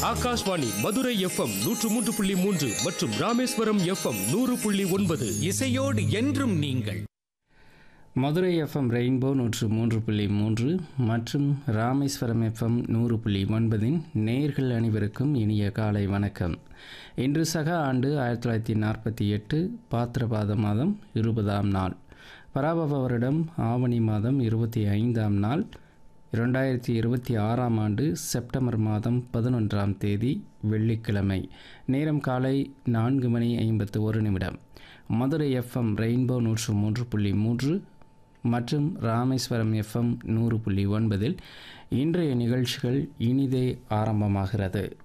Akashvani Madurai FM நூற்று மூன்று புள்ளி மூன்று மற்றும் ராமேஸ்வரம் எஃப்எம் நூறு புள்ளி ஒன்பது இசையோடு என்றும் நீங்கள் மதுரை எஃப்எம் ரெயின்போ நூற்று மூன்று புள்ளி மூன்று மற்றும் ராமேஸ்வரம் எஃப்எம் நூறு புள்ளி ஒன்பதின் நேர்கள் அனைவருக்கும் இனிய காலை வணக்கம் இன்று சக ஆண்டு ஆயிரத்தி தொள்ளாயிரத்தி நாற்பத்தி எட்டு பாத்திரபாத மாதம் இருபதாம் நாள் பராபவ வருடம் ஆவணி மாதம் இருபத்தி ஐந்தாம் நாள் இரண்டாயிரத்தி இருபத்தி ஆறாம் ஆண்டு செப்டம்பர் மாதம் பதினொன்றாம் தேதி வெள்ளிக்கிழமை நேரம் காலை நான்கு மணி ஐம்பத்து ஒரு நிமிடம் மதுரை எஃப்எம் ரெயின்போ நூற்று மூன்று புள்ளி மூன்று மற்றும் ராமேஸ்வரம் எஃப்எம் நூறு புள்ளி ஒன்பதில் இன்றைய நிகழ்ச்சிகள் இனிதே ஆரம்பமாகிறது